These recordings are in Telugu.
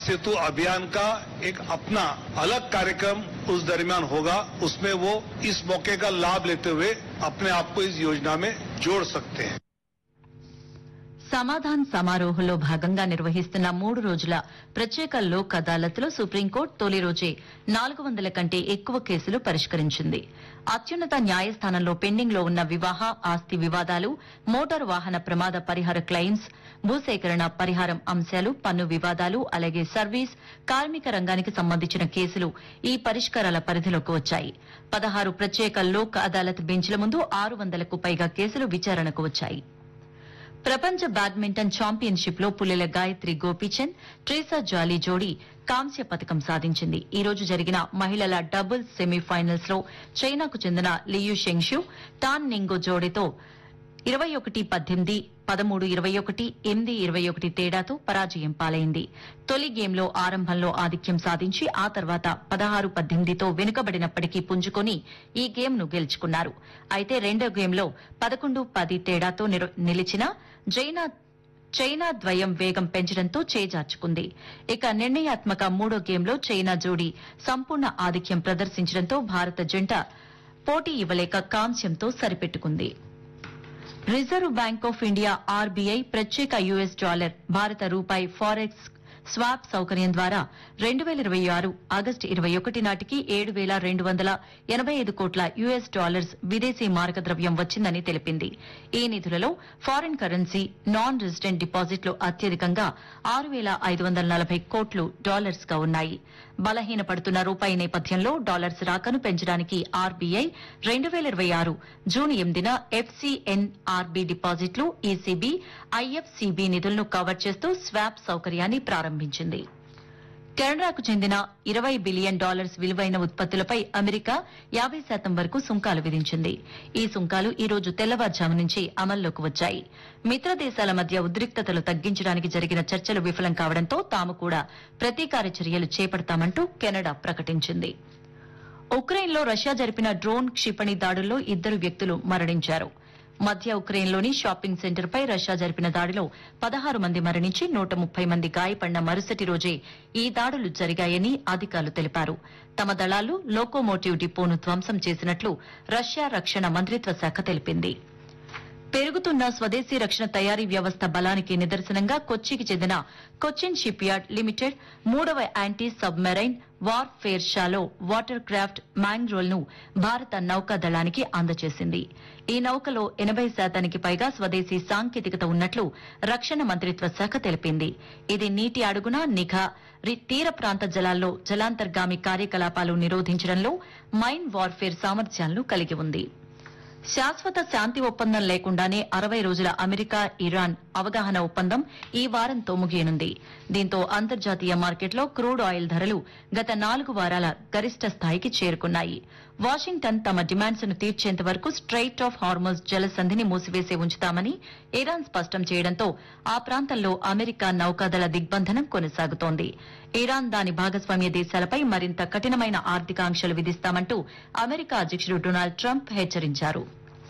सेतु अभियान का एक अपना अलग कार्यक्रम उस दरमियान होगा उसमें वो इस मौके का लाभ लेते हुए अपने आप को इस योजना में जोड़ सकते हैं సమాధాన్ సమారోహంలో భాగంగా నిర్వహిస్తున్న మూడు రోజుల ప్రత్యేక లోక్ అదాలత్లో సుప్రీంకోర్టు తొలి రోజే నాలుగు వందల కంటే ఎక్కువ కేసులు పరిష్కరించింది అత్యున్నత న్యాయస్థానంలో పెండింగ్ లో ఉన్న వివాహ ఆస్తి వివాదాలు మోటారు వాహన ప్రమాద పరిహార క్లెయిమ్స్ భూసేకరణ పరిహారం అంశాలు పన్ను వివాదాలు అలాగే సర్వీస్ కార్మిక రంగానికి సంబంధించిన కేసులు ఈ పరిష్కారాల పరిధిలోకి వచ్చాయి పదహారు ప్రత్యేక లోక్ అదాలత్ బెంచ్ల ముందు ఆరు వందలకు పైగా కేసులు విచారణకు వచ్చాయి ప్రపంచ బ్యాడ్మింటన్ ఛాంపియన్షిప్ లో పుల్లెల గాయత్రి గోపీచంద్ ట్రీసా జాలీ జోడీ కాంస్య పథకం సాధించింది ఈ రోజు జరిగిన మహిళల డబుల్స్ సెమీఫైనల్స్ లో చైనాకు చెందిన లియు షెంగ్షు టాన్ నింగో జోడీతో ఇరవై ఒకటి పద్దెనిమిది పదమూడు ఇరవై ఒకటి ఎనిమిది ఇరవై ఒకటి తేడాతో పరాజయం పాలైంది తొలి గేమ్లో ఆరంభంలో ఆధిక్యం సాధించి ఆ తర్వాత పదహారు పద్దెనిమిదితో వెనుకబడినప్పటికీ పుంజుకొని ఈ గేమ్ను గెలుచుకున్నారు అయితే రెండో గేమ్లో పదకొండు పది తేడాతో నిర- నిలిచిన జైనా చైనా ద్వయం వేగం పెంచడంతో చేజార్చుకుంది ఇక నిర్ణయాత్మక మూడో గేమ్లో చైనా జోడీ సంపూర్ణ ఆధిక్యం ప్రదర్శించడంతో భారత జంట పోటీ ఇవ్వలేక కాంస్యంతో సరిపెట్టుకుంది Reserve Bank of India RBI ప్రత్యేక యుఎస్ డాలర్ భారత రూపాయి ఫారెక్స్ స్వాప్ సౌకర్యం ద్వారా రెండు వేల ఇరవై ఆరు ఆగస్టు ఇరవై ఒకటి నాటికి ఏడు వేల రెండు వందల ఎనబై ఐదు కోట్ల యుఎస్ డాలర్స్ విదేశీ మార్గద్రవ్యం వచ్చిందని తెలిపింది ఈ నిధులలో ఫారిన్ కరెన్సీ నాన్ రెసిడెంట్ డిపాజిట్లు అత్యధికంగా ఆరు వేల ఐదు వందల నలభై కోట్లు డాలర్స్ గా ఉన్నాయి బలహీనపడుతున్న రూపాయి నేపథ్యంలో డాలర్స్ రాకను పెంచడానికి ఆర్బీఐ రెండు వేల ఇరవై ఆరు జూన్ ఎనిమిదిన ఎఫ్సీఎన్ఆర్బీ డిపాజిట్లు ఈసీబీ ఐఎఫ్సీబీ నిధులను కవర్ చేస్తూ స్వాప్ సౌకర్యాన్ని ప్రారంభించింది కెనడాకు చెందిన ఇరవై బిలియన్ డాలర్స్ విలువైన ఉత్పత్తులపై అమెరికా యాబై శాతం వరకు సుంకాలు విధించింది ఈ సుంకాలు ఈ రోజు తెల్లవారుజాము నుంచి అమల్లోకి వచ్చాయి మిత్ర దేశాల మధ్య ఉద్రిక్తతలు తగ్గించడానికి జరిగిన చర్చలు విఫలం కావడంతో తాము కూడా ప్రతీకార చర్యలు చేపడతామంటూ కెనడా ప్రకటించింది ఉక్రెయిన్లో రష్యా జరిపిన డ్రోన్ క్షిపణి దాడుల్లో ఇద్దరు వ్యక్తులు మరణించారు మధ్య ఉక్రెయిన్లోని షాపింగ్ సెంటర్పై రష్యా జరిపిన దాడిలో పదహారు మంది మరణించి నూట ముప్పై మంది గాయపడిన మరుసటి రోజే ఈ దాడులు జరిగాయని అధికారులు తెలిపారు తమ దళాలు లోకోమోటివ్ డిపోను ధ్వంసం చేసినట్లు రష్యా రక్షణ మంత్రిత్వ శాఖ తెలిపింది పెరుగుతున్న స్వదేశీ రక్షణ తయారీ వ్యవస్థ బలానికి నిదర్శనంగా కొచ్చికి చెందిన కొచ్చిన్ షిప్ యార్డ్ లిమిటెడ్ మూడవ anti submarine warfare shallow water craft Mangrol ను భారత నౌకా దళానికి అందజేసింది ఈ నౌకలో ఎనబై శాతానికి పైగా స్వదేశీ సాంకేతికత ఉన్నట్లు రక్షణ మంత్రిత్వ శాఖ తెలిపింది ఇది నీటి అడుగున నిఘా రి- తీర ప్రాంత జలాల్లో జలాంతర్గామి కార్యకలాపాలు నిరోధించడంలో మైన్ వార్ఫేర్ సామర్థ్యాలను కలిగి ఉంది శాశ్వత శాంతి ఒప్పందం లేకుండానే అరవై రోజుల అమెరికా ఇరాన్ అవగాహన ఒప్పందం ఈ వారంతో ముగియనుంది దీంతో అంతర్జాతీయ మార్కెట్లో క్రూడ్ ఆయిల్ ధరలు గత నాలుగు వారాల గరిష్ట స్థాయికి చేరుకున్నాయి వాషింగ్టన్ తమ డిమాండ్స్ ను తీర్చేంత వరకు స్ట్రైట్ ఆఫ్ హార్మోజ్ జలసంధిని మూసివేసి ఉంచుతామని ఇరాన్ స్పష్టం చేయడంతో ఆ ప్రాంతంలో అమెరికా నౌకాదళ దిగ్బంధనం కొనసాగుతోంది ఇరాన్ దాని భాగస్వామ్య దేశాలపై మరింత కఠినమైన ఆర్థిక ఆంక్షలు విధిస్తామంటూ అమెరికా అధ్యక్షుడు డొనాల్డ్ ట్రంప్ హెచ్చరించారు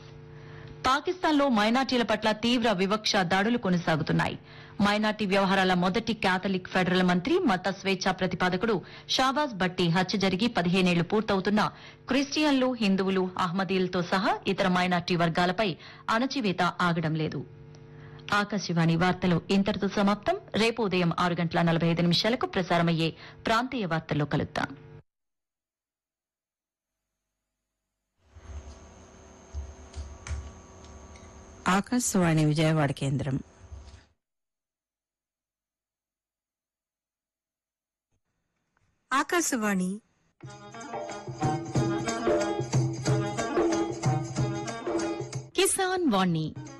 పాకిస్తాన్లో మైనార్టీల పట్ల తీవ్ర వివక్ష దాడులు కొనసాగుతున్నాయి మైనార్టీ వ్యవహారాల మొదటి కేథలిక్ ఫెడరల్ మంత్రి మత స్వేచ్ఛ ప్రతిపాదకుడు షాబాజ్ భట్టి హత్య జరిగి పదిహేనేళ్లు పూర్తవుతున్న క్రిస్టియన్లు హిందువులు అహ్మదీలతో సహా ఇతర మైనార్టీ వర్గాలపై అణచివేత ఆగడం లేదు ఆకాశవాణి వార్తలు ఇంతటితో సమాప్తం రేపు ఉదయం ఆరు గంటల నలభై ఐదు నిమిషాలకు ప్రసారమయ్యే ప్రాంతీయ వార్తల్లో కలుద్దాం ఆకాశవాణి విజయవాడ కేంద్రం ఆకాశవాణి కిసాన్ వాణి